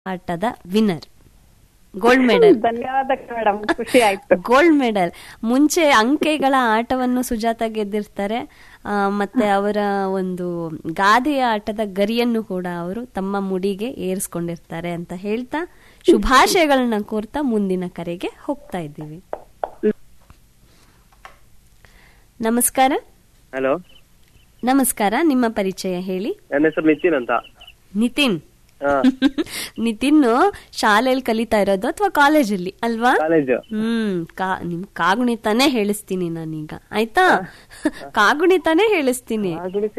ಆಟದ winner gold medal ಧನ್ಯವಾದ madam ಖುಷಿ ಆಯ್ತು ಗೋಲ್ಡ್ ಮೆಡಲ್ ಮುಂಚೆ ಅಂಕೆಗಳ ಆಟವನ್ನು ಸುಜಾತ ಗೆದ್ದಿರ್ತಾರೆ ಆ, ಮತ್ತೆ ಅವರ ಒಂದು ಗಾದೆಯ ಆಟದ ಗರಿಯನ್ನು ಕೂಡ ಅವರು ತಮ್ಮ ಮುಡಿಗೆ ಏರಿಸ್ಕೊಂಡಿರ್ತಾರೆ ಅಂತ ಹೇಳ್ತಾ ಶುಭಾಶಯಗಳನ್ನ ಕೋರ್ತಾ ಮುಂದಿನ ಕರೆಗೆ ಹೋಗ್ತಾ ಇದ್ದೀವಿ ನಮಸ್ಕಾರ ಹಲೋ ನಮಸ್ಕಾರ ನಿಮ್ಮ ಪರಿಚಯ ಹೇಳಿ ನನ್ನ ಹೆಸರು ನಿತಿನ್ ಅಂತ ನಿತಿನ್ ಹಾ ನಿತಿನ್ ಶಾಲೆಯಲ್ಲಿ ಕಲಿತಾ ಇರೋದು ಅಥವಾ ಕಾಲೇಜಲ್ಲಿ ಅಲ್ವಾ ಕಾಲೇಜು ಹ್ಮ್ ಕಾ ನಿಮ್ ಕಾಗುಣಿತಾನೇ ಹೇಳಿಸ್ತೀನಿ ನಾನೀಗ ಆಯ್ತಾ ಕಾಗುಣಿತಾನೇ ಹೇಳಿಸ್ತೀನಿ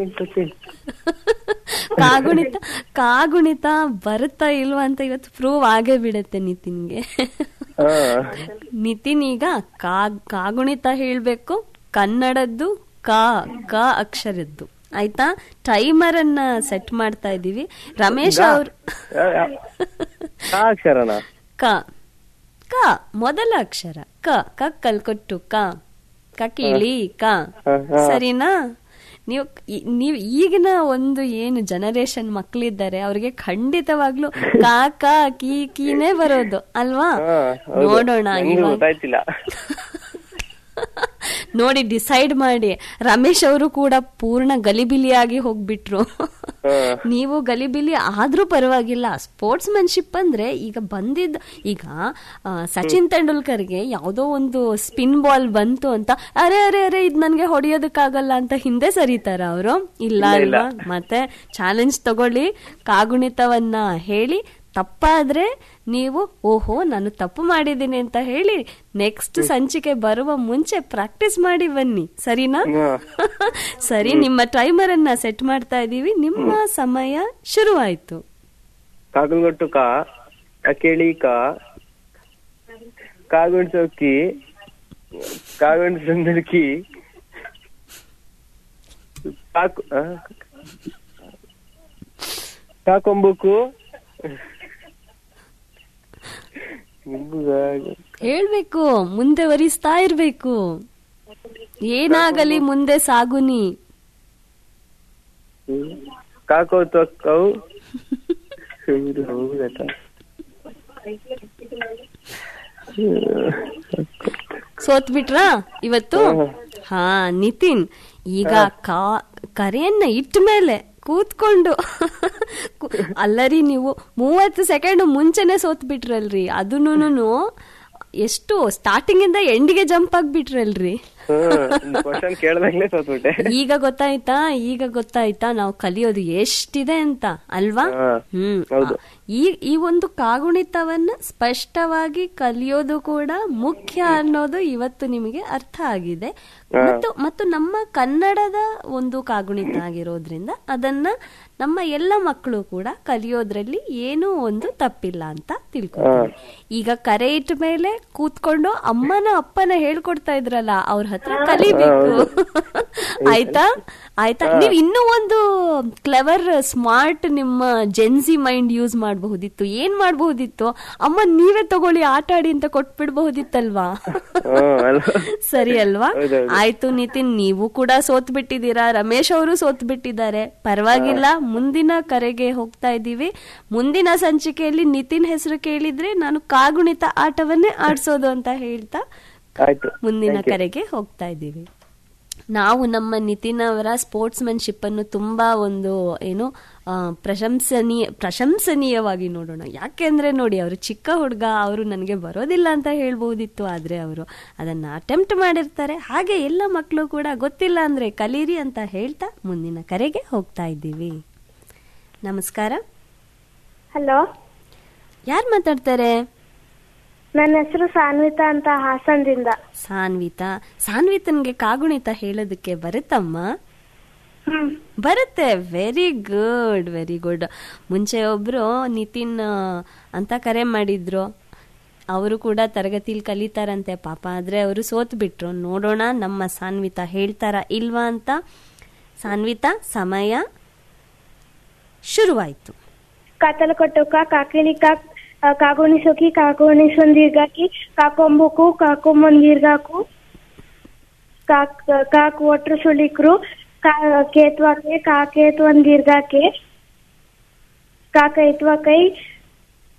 ಕಾಗುಣಿತ ಕಾಗುಣಿತ ಬರುತ್ತಾ ಇಲ್ವಾ ಅಂತ ಇವತ್ತು ಪ್ರೂವ್ ಆಗೇ ಬಿಡತ್ತೆ ನಿತಿನ್ಗೆ ಹಾ ನಿತಿನ್ ಈಗ ಕಾ ಕಾಗುಣಿತ ಹೇಳ್ಬೇಕು ಕನ್ನಡದ್ದು ಕಾ ಕ ಅಕ್ಷರದ್ದು ಆಯ್ತಾ ಟೈಮರ್ ಅನ್ನ ಸೆಟ್ ಮಾಡ್ತಾ ಇದೀವಿ ರಮೇಶ್ ಅವ್ರು ಕಾ ಅಕ್ಷರನ ಕ ಕ ಮೊದಲ ಅಕ್ಷರ ಕ ಕ ಕಲ್ಕೊಟ್ಟು ಕ ಕ ಕೇಳಿ ಕ ಹ, ಹ. ಸರಿನಾ ನೀವು ಈ- ನೀವು ಈಗಿನ ಒಂದು ಏನು ಜನರೇಷನ್ ಮಕ್ಕಳಿದ್ದಾರೆ ಅವ್ರಿಗೆ ಖಂಡಿತವಾಗ್ಲೂ ಕಾ ಕ ಕೀ ಕೀನೇ ಬರೋದು ಅಲ್ವಾ ಹಾ, ಹೌದು. ನೋಡೋಣ ನಂಗೂ ಇವಾಗ ಗೊತ್ತಾಯ್ತಿಲ್ಲ ನೋಡಿ ಡಿಸೈಡ್ ಮಾಡಿ ರಮೇಶ್ ಅವರು ಕೂಡ ಪೂರ್ಣ ಗಲಿಬಿಲಿಯಾಗಿ ಹೋಗ್ಬಿಟ್ರು ಹಾ. ನೀವು ಗಲಿಬಿಲಿ ಆದ್ರೂ ಪರವಾಗಿಲ್ಲ ಸ್ಪೋರ್ಟ್ಸ್ ಮ್ಯಾನ್ಶಿಪ್ ಅಂದ್ರೆ ಈಗ ಬಂದಿದ್ದ ಈಗ ಆ, ಸಚಿನ್ ತೆಂಡೂಲ್ಕರ್ಗೆ ಯಾವುದೋ ಒಂದು ಸ್ಪಿನ್ ಬಾಲ್ ಬಂತು ಅಂತ ಅರೆ ಅರೆ ಅರೆ ಇದ್ ನನ್ಗೆ ಹೊಡೆಯೋದಕ್ಕಾಗಲ್ಲ ಅಂತ ಹಿಂದೆ ಸರಿತಾರ ಅವರು ಇಲ್ಲ ಇಲ್ಲ, ಅಲ್ವಾ ಮತ್ತೆ ಚಾಲೆಂಜ್ ತಗೊಳ್ಳಿ ಕಾಗುಣಿತವನ್ನ ಹೇಳಿ ತಪ್ಪಾದ್ರೆ ನೀವು ಓಹೋ ನಾನು ತಪ್ಪು ಮಾಡಿದ್ದೀನಿ ಅಂತ ಹೇಳಿ ನೆಕ್ಸ್ಟ್ ಸಂಚಿಕೆ ಬರುವ ಮುಂಚೆ ಪ್ರಾಕ್ಟೀಸ್ ಮಾಡಿ ಬನ್ನಿ ಸರಿನಾ ಹಾ. ಸರಿ ನಿಮ್ಮ ಟೈಮರ್ ಅನ್ನ ಸೆಟ್ ಮಾಡ್ತಾ ಇದೀವಿ ನಿಮ್ಮ ಸಮಯ ಶುರುವಾಯ್ತು ಕಾಗಲ್ಗೊಟ್ಟು ಕಾ ಅಕೇಳಿ ಕಾ ಕಾಗುಣ್ ಚೌಕಿ ಕಾಗುಣ್ ಸಂದರ್ಕಿ ಕಾಕು ಆ? ಕಾಕೊಂಬುಕು ಹೇಳ್ಬೇಕು ಮುಂದೆ ವರಿಸ್ತಾ ಇರ್ಬೇಕು ಏನಾಗಲಿ ಮುಂದೆ ಸಾಗುನಿ ಕಾಕೋ ತೊಕ್ಕೌ ಇದು ಹೌದಾ ಸೋತ್ ಬಿಟ್ರಾ ಇವತ್ತು ಹಾ ನಿತಿನ್ ಈಗ ಕಾ ಕರೆಯನ್ನ ಇಟ್ಟ ಮೇಲೆ ಕೂತ್ಕೊಂಡು ಕು- ಅಲ್ಲರಿ ನೀವು ಮೂವತ್ತು ಸೆಕೆಂಡ್ ಮುಂಚೆನೆ ಸೋತ್ ಬಿಟ್ರಲ್ರಿ ಅದನ್ನೂ ಎಷ್ಟು ಸ್ಟಾರ್ಟಿಂಗ್ ಇಂದ ಎಂಡಿಗೆ ಜಂಪ್ ಆಗ್ಬಿಟ್ರಲ್ರಿ ಹ್ಮ್ ಕ್ವಶನ್ ಕೇಳ್ದಾಗ್ಲೇ ಸೋತ್ಬಿಟ್ಟೆ ಈಗ ಗೊತ್ತಾಯ್ತಾ ಈಗ ಗೊತ್ತಾಯ್ತಾ ನಾವು ಕಲಿಯೋದು ಎಷ್ಟಿದೆ ಅಂತ ಅಲ್ವಾ ಹಾ, ಹ್ಮ್ ಹೌದು. ಈ ಈ ಒಂದು ಕಾಗುಣಿತವನ್ನ ಸ್ಪಷ್ಟವಾಗಿ ಕಲಿಯೋದು ಕೂಡ ಮುಖ್ಯ ಅನ್ನೋದು ಇವತ್ತು ನಿಮಗೆ ಅರ್ಥ ಆಗಿದೆ ಮತ್ತು ಮತ್ತು ನಮ್ಮ ಕನ್ನಡದ ಒಂದು ಕಾಗುಣಿತ ಆಗಿರೋದ್ರಿಂದ ಅದನ್ನ ನಮ್ಮ ಎಲ್ಲ ಮಕ್ಕಳು ಕೂಡ ಕಲಿಯೋದ್ರಲ್ಲಿ ಏನೂ ಒಂದು ತಪ್ಪಿಲ್ಲ ಅಂತ ತಿಳ್ಕೊತೀವಿ ಈಗ ಕರೆ ಇಟ್ಟ ಮೇಲೆ ಕೂತ್ಕೊಂಡು ಅಮ್ಮನ ಅಪ್ಪನ ಹೇಳ್ಕೊಡ್ತಾ ಇದ್ರಲ್ಲ ಅವ್ರ ಹತ್ರ ಕಲಿಬೇಕು ಆಯ್ತಾ ಆಯ್ತಾ ನೀವ್ ಇನ್ನೂ ಒಂದು ಕ್ಲೆವರ್ ಸ್ಮಾರ್ಟ್ ನಿಮ್ಮ ಜೆನ್ಸಿ ಮೈಂಡ್ ಯೂಸ್ ಮಾಡಬಹುದಿತ್ತು ಏನ್ ಮಾಡಬಹುದಿತ್ತು ಅಮ್ಮ ನೀವೇ ತಗೊಳ್ಳಿ ಆಟ ಆಡಿ ಅಂತ ಕೊಟ್ಬಿಡ್ಬಹುದಿತ್ತಲ್ವಾ ಹ್ಮ್ ಅಲ್ವಾ? ಸರಿ ಅಲ್ವಾ ಹೌದೌದು. ಆಯ್ತು ನಿತಿನ್ ನೀವು ಕೂಡ ಸೋತ್ ಬಿಟ್ಟಿದ್ದೀರಾ ರಮೇಶ್ ಅವರು ಸೋತ್ ಬಿಟ್ಟಿದ್ದಾರೆ ಪರವಾಗಿಲ್ಲ ಮುಂದಿನ ಕರೆಗೆ ಹೋಗ್ತಾ ಇದ್ದೀವಿ ಮುಂದಿನ ಸಂಚಿಕೆಯಲ್ಲಿ ನಿತಿನ್ ಹೆಸರು ಕೇಳಿದ್ರೆ ನಾನು ಕಾಗುಣಿತ ಆಟವನ್ನೇ ಆಡ್ಸೋದು ಅಂತ ಹೇಳ್ತಾ ಆಯ್ತು ಮುಂದಿನ Thank you. ಕರೆಗೆ ಹೋಗ್ತಾ ಇದ್ದೀವಿ ನಾವು ನಮ್ಮ ನಿತಿನ್ ಅವರ ಸ್ಪೋರ್ಟ್ಸ್ ಮ್ಯಾನ್ಶಿಪ್ ಅನ್ನು ತುಂಬಾ ಒಂದು ಏನು ಆ, ಪ್ರಶಂಸನೀಯ ಪ್ರಶಂಸನೀಯವಾಗಿ ನೋಡೋಣ ಯಾಕೆಂದ್ರೆ ನೋಡಿ ಅವರು ಚಿಕ್ಕ ಹುಡುಗ ಅವರು ನನಗೆ ಬರೋದಿಲ್ಲ ಅಂತ ಹೇಳ್ಬಹುದಿತ್ತು ಆದ್ರೆ ಅವರು ಅದನ್ನ ಅಟೆಂಪ್ಟ್ ಮಾಡಿರ್ತಾರೆ ಹಾಗೆ ಎಲ್ಲ ಮಕ್ಕಳು ಕೂಡ ಗೊತ್ತಿಲ್ಲ ಅಂದ್ರೆ ಕಲೀರಿ ಅಂತ ಹೇಳ್ತಾ ಮುಂದಿನ ಕರೆಗೆ ಹೋಗ್ತಾ ಇದ್ದೀವಿ ನಮಸ್ಕಾರ ಹಲೋ ಯಾರು ಮಾತಾಡ್ತಾರೆ ನನ್ನ ಹೆಸರು ಸಾನ್ವಿತಾ ಅಂತ ಹಾಸನದಿಂದ ಸಾನ್ವಿತಾ ಸಾನ್ವಿತನ್ಗೆ ಕಾಗುಣಿತ ಹೇಳೋದಕ್ಕೆ ಬರುತ್ತಮ್ಮ ಹ್ಮ್ ಬರುತ್ತೆ ವೆರಿ ಗುಡ್ ವೆರಿ ಗುಡ್ ಮುಂಚೆ ಒಬ್ರು ನಿತಿನ್ ಆ, ಅಂತ ಕರೆ ಮಾಡಿದ್ರು ಅವರು ಕೂಡ ತರಗತಿಲಿ ಕಲಿತಾರಂತೆ ಪಾಪ ಆದ್ರೆ ಅವರು ಸೋತ್ ಬಿಟ್ರು ನೋಡೋಣ ನಮ್ಮ ಸಾನ್ವಿತಾ ಹೇಳ್ತಾರ ಇಲ್ವಾ ಅಂತ ಸಾನ್ವಿತಾ ಸಮಯ ಶುರುವಾಯ್ತು ಕಾತಲ ಕೊಟ್ಟುಕ ಕಾಕಿಳಿ ಕಾಕ್ ಆ, ಕಾಗುಣಿಸೋಕಿ ಕಾಗುಣಿಸೊಂದಿರ್ಗಾಕಿ ಕಾಕೊಂಬುಕು ಕಾಕೊಂಬಂದಿರ್ಗಾಕು ಕಾಕ್ ಕಾಕ್ ಒಟ್ರು ಸುಳಿಕ್ರು ಕಾ ಕೇತ್ವಾಕೆ ಕಾಕೇತ್ವಂದಿರ್ಗಾಕೆ ಕಾಕ ಇತ್ವಕೈ